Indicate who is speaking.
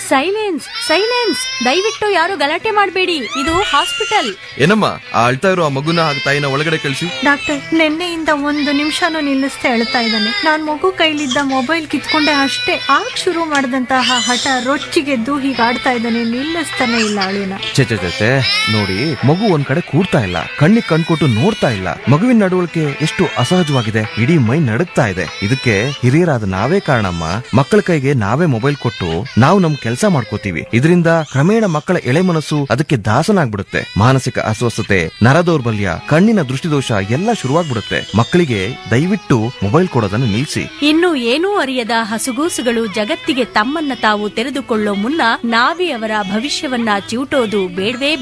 Speaker 1: Silence silence ದಯವಿಟ್ಟು ಯಾರು ಗಲಾಟೆ ಮಾಡಬೇಡಿ ಇದು ಹಾಸ್ಪಿಟಲ್
Speaker 2: ಏನಮ್ಮ ಆ ಅಳ್ತಾ ಇರೋ ಆ ಮಗುನ ಹಾಗೆ ತಾಯಿನ ಒಳಗಡೆ ಕಳಿಸಿ
Speaker 3: ಡಾಕ್ಟರ್ ನಿನ್ನೆಯಿಂದ ಒಂದು ನಿಮಿಷನೂ ನಿಲ್ಲಿಸ್ತಾ ಹೇಳ್ತಾ ಇದ್ದಾನೆ ನಾನ್ ಮಗು ಕೈಲಿದ್ದ ಮೊಬೈಲ್ ಕಿತ್ಕೊಂಡೆ ಅಷ್ಟೇ ಆಗ ಶುರು ಮಾಡಿದಂತಹ ಹಠ ರೊಚ್ಚಿಗೆದ್ದು ಹೀಗೆ ಆಡ್ತಾ ಇದ್ದಾನೆ ನಿಲ್ಲಿಸ್ತಾನೆ ಇಲ್ಲ ಅಳುನ
Speaker 4: ಚೆ ಚೆ ಚೆ, ಚೆ. ನೋಡಿ ಮಗು ಒಂದ್ ಕಡೆ ಕೂಡ್ತಾ ಇಲ್ಲ ಕಣ್ಣಿಗೆ ಕಣ್ಕೊಟ್ಟು ನೋಡ್ತಾ ಇಲ್ಲ ಮಗುವಿನ ನಡವಳಿಕೆ ಎಷ್ಟು ಅಸಹಜವಾಗಿದೆ ಇಡೀ ಮೈ ನಡುಗ್ತಾ ಇದೆ ಇದಕ್ಕೆ ಹಿರಿಯರಾದ ನಾವೇ ಕಾರಣಮ್ಮ ಮಕ್ಕಳ ಕೈಗೆ ನಾವೇ ಮೊಬೈಲ್ ಕೊಟ್ಟು ನಾವು ನಮ್ ಕೆಲಸ ಮಾಡ್ಕೋತೀವಿ ಇದರಿಂದ ಕ್ರಮೇಣ ಮಕ್ಕಳ ಎಳೆ ಮನಸ್ಸು ಅದಕ್ಕೆ ದಾಸನಾಗ್ಬಿಡುತ್ತೆ ಮಾನಸಿಕ ಅಸ್ವಸ್ಥತೆ ನರ ದೌರ್ಬಲ್ಯ ಕಣ್ಣಿನ ದೃಷ್ಟಿದೋಷ ಎಲ್ಲ ಶುರುವಾಗ್ಬಿಡುತ್ತೆ ಮಕ್ಕಳಿಗೆ ದಯವಿಟ್ಟು ಮೊಬೈಲ್ ಕೊಡೋದನ್ನು ನಿಲ್ಲಿಸಿ
Speaker 1: ಇನ್ನು ಏನೂ ಅರಿಯದ ಹಸುಗೂಸುಗಳು ಜಗತ್ತಿಗೆ ತಮ್ಮನ್ನ ತಾವು ತೆರೆದುಕೊಳ್ಳೋ ಮುನ್ನ ನಾವೇ ಅವರ ಭವಿಷ್ಯವನ್ನ ಚಿವುಟೋದು ಬೇಡವೇ